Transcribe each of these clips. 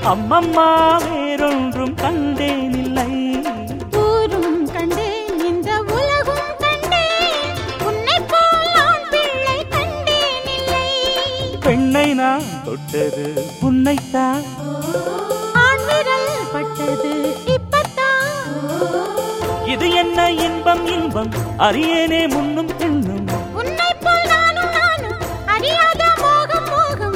அம்மம்மா வேறொன்றும் கண்டேனில்லை ஊரும் கண்டேன் இந்த உலகும் கண்டேன் உன்னைப் போல் ஆண் பிள்ளை கண்டேனில்லை பெண்ணை நான் தொட்டது உன்னைத்தான் ஆண் விரல் பட்டது இப்பத்தான் இது என்ன இன்பம் இன்பம் அறியேனே முன்னும் பின்னும் உன்னைப் போல் நானும் நானும் அறியாத மோகம் மோகம்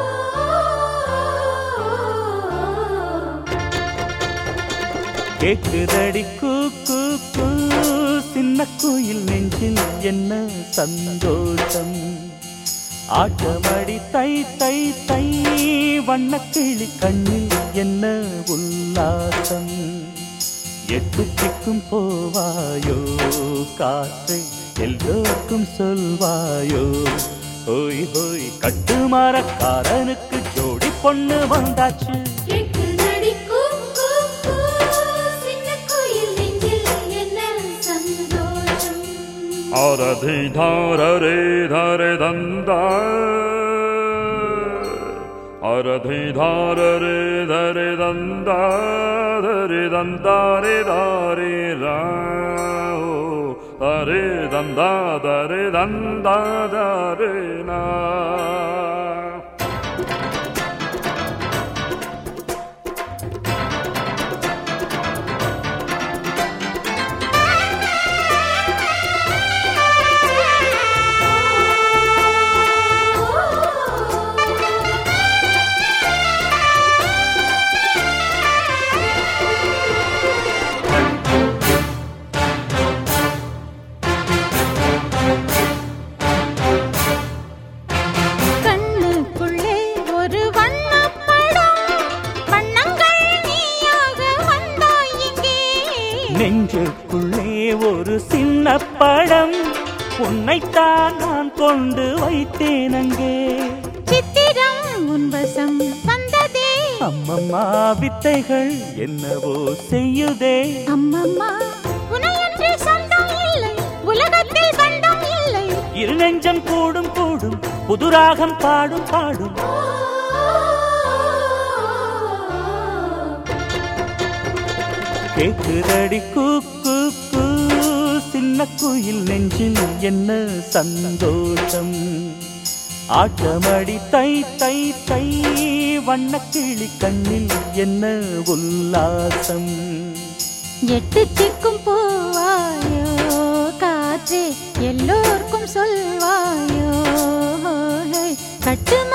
கேக்குதடி கூ கூ கூ சின்ன குயில் நெஞ்சில் என்ன சந்தோஷம் ஆட்டமடி தை தை தை வண்ணக்கிளி கண்ணில் என்ன உல்லாசம் எட்டு திக்கும் போவாயோ காற்றை எல்லோருக்கும் சொல்வாயோ ஹோய் ஹோய் கட்டுமரக்காரனுக்கு ஜோடி பொண்ணு வந்தாச்சு கேக்குதடி கூ கூ கூ சின்ன குயில் நெஞ்சில் என்ன சந்தோஷம் ஆரதி தாரரே தாரே தந்தா ஆரதி தாரரே தரே தந்தா தரே தந்தாரே தாரே ராோ தரே தந்தா தரே தந்தா தரே நா கண்ணுக்குள்ளே ஒரு வண்ணப்படம் வண்ணங்கள் நீயாக வந்தாய் இங்கே நெஞ்சுக்குள்ளே ஒரு சின்ன படம் உன்னைத்தான் நான் கொண்டு வைத்தேன் அங்கே சித்திரம் உன்வசம் வந்ததே அம்மம்மா வித்தைகள் என்னவோ செய்யுதே அம்மம்மா உனையன்று சொந்தம் இல்லை உலகத்தில் பந்தம் இல்லை இரு நெஞ்சம் கூடும் கூடும் புதுராகம் பாடும் பாடும் கேக்குதடி கூ கூ கூ சின்ன குயில் நெஞ்சில் என்ன சந்தோஷம் ஆட்டமடி தை தை தை வண்ணக்கிளி கண்ணில் என்ன உல்லாசம் எட்டு திக்கும் போவாயோ காற்றே எல்லோர்க்கும் சொல்வாயோ கட்டும